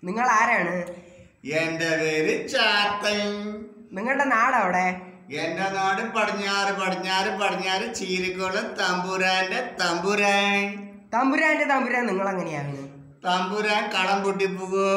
നിങ്ങൾ ആരാണ് എന്റെ പേര് ചാത്തൻ നിങ്ങളുടെ നാട് അവിടെ എന്റെ നാട് പടിഞ്ഞാറ് പടിഞ്ഞാറ് പടിഞ്ഞാറ് ചീരിക്കോളം തമ്പുരാന്റെ തമ്പുരാൻ തമ്പുരാന്റെ തമ്പുരാൻ നിങ്ങൾ എങ്ങനെയാണ് തമ്പുരാൻ കളം പൊട്ടിപ്പോകോ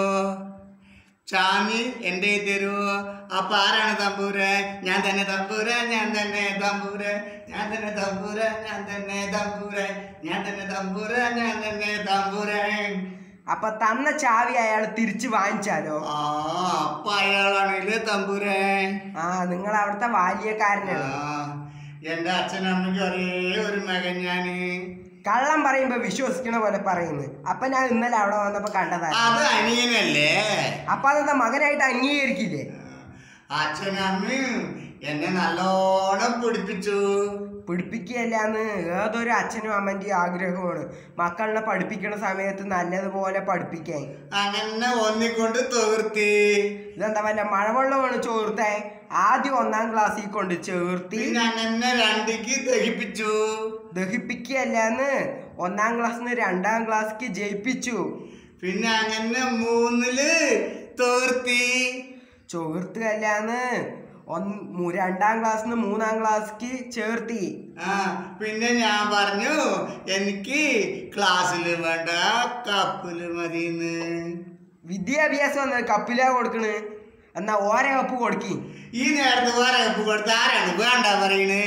ചാമി എന്റെ തരുമോ അപ്പൊ ആരാണ് തമ്പുരാൻ ഞാൻ തന്നെ തമ്പുരാൻ ഞാൻ തന്നെ തമ്പുരാൻ ഞാൻ തന്നെ തമ്പുരാൻ ഞാൻ തന്നെ തമ്പുരാൻ ഞാൻ തന്നെ തമ്പുരാൻ ഞാൻ തന്നെ തമ്പുരാൻ അപ്പൊ തന്ന ചാവി അയാൾ തിരിച്ചു വാങ്ങിച്ചാലോ ആ അപ്പൊ അയാളാണല്ലേ തമ്പുരാൻ ആ നിങ്ങൾ അവിടുത്തെ ബാല്യക്കാരനാണ് ആ, എന്റെ അച്ഛനമ്മയ്ക്ക് ഒരേ ഒരു മകൻ ഞാന് കള്ളം പറയുമ്പോ വിശ്വസിക്കണ പോലെ പറയുന്നു അപ്പൊ ഞാൻ ഇന്നലെ അവിടെ വന്നപ്പോ കണ്ടതാ അത് അനിയനല്ലേ അപ്പൊ അതെന്താ മകനായിട്ട് അംഗീകരിക്കില്ലേ അച്ഛനമ്മയും എന്നെ നല്ലോണം പിടിപ്പിച്ചു പിടിപ്പിക്കുകയല്ലാന്ന് ഏതൊരു അച്ഛനും അമ്മൻ്റെയും ആഗ്രഹമാണ് മക്കളെ പഠിപ്പിക്കണ സമയത്ത് നല്ലതുപോലെ പഠിപ്പിക്കാൻ അങ്ങനെ ഒന്നിക്കൊണ്ട് തീർത്തി ഇതെന്താ വല്ല മഴവെള്ളമാണ് ചോർത്തേ ആദ്യം ഒന്നാം ക്ലാസ്സിൽ കൊണ്ട് ചേർത്തി പിന്നെ അങ്ങനെ രണ്ടിക്ക് ദഹിപ്പിച്ചു ദഹിപ്പിക്കുകയല്ലാന്ന് ഒന്നാം ക്ലാസ്സിൽ നിന്ന് രണ്ടാം ക്ലാസ്സിക്ക് ജയിപ്പിച്ചു പിന്നെ അങ്ങനെ മൂന്നില് തീർത്തി ചോർത്തുകയല്ലാന്ന് ഒന്ന് മു- രണ്ടാം ക്ലാസ്സിൽ നിന്ന് മൂന്നാം ക്ലാസ്സിക്ക് ചേർത്തി ആ പിന്നെ ഞാൻ പറഞ്ഞു എനിക്ക് ക്ലാസ്സിൽ വേണ്ട കപ്പില് മതിന്ന് വിദ്യാഭ്യാസം എന്ന കപ്പിലാ കൊടുക്കണ് എന്നാ ഓരോ കപ്പ് കൊടുക്കി ഈ നേരത്തെ വേറെ കപ്പ് കൊടുത്ത ആരാണ് വേണ്ട പറയണ്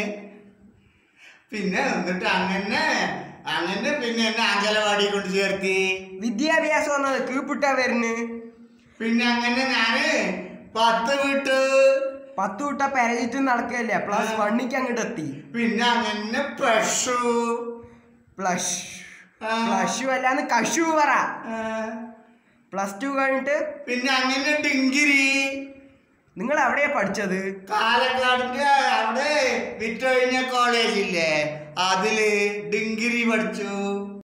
പിന്നെ എന്നിട്ട് അങ്ങനെ അങ്ങനെ പിന്നെ എന്നെ അങ്കലവാടി കൊണ്ട് ചേർത്തി വിദ്യാഭ്യാസം എന്നത് കീപ്പിട്ടാ വരുന്ന് പിന്നെ അങ്ങനെ ഞാന് പത്ത് വിട്ടു പത്ത് വിട്ട പെരഞ്ഞിട്ട് നടക്കുകയല്ലേ പ്ലസ് വണ്ണിക്ക് അങ്ങോട്ട് എത്തി പിന്നെ അങ്ങനെ പ്രഷു പ്ലസ് ആ. പ്ലസ് അല്ലാന്ന് കഷു പറ ആ, പ്ലസ് ടു കഴിഞ്ഞിട്ട് പിന്നെ അങ്ങനെ ഡിങ്കിരി നിങ്ങൾ എവിടെയാ പഠിച്ചത് പാലക്കാടിന്റെ അവിടെ വിറ്റൊഴിഞ്ഞ കോളേജില്ലേ അതില് ഡിങ്കിരി പഠിച്ചു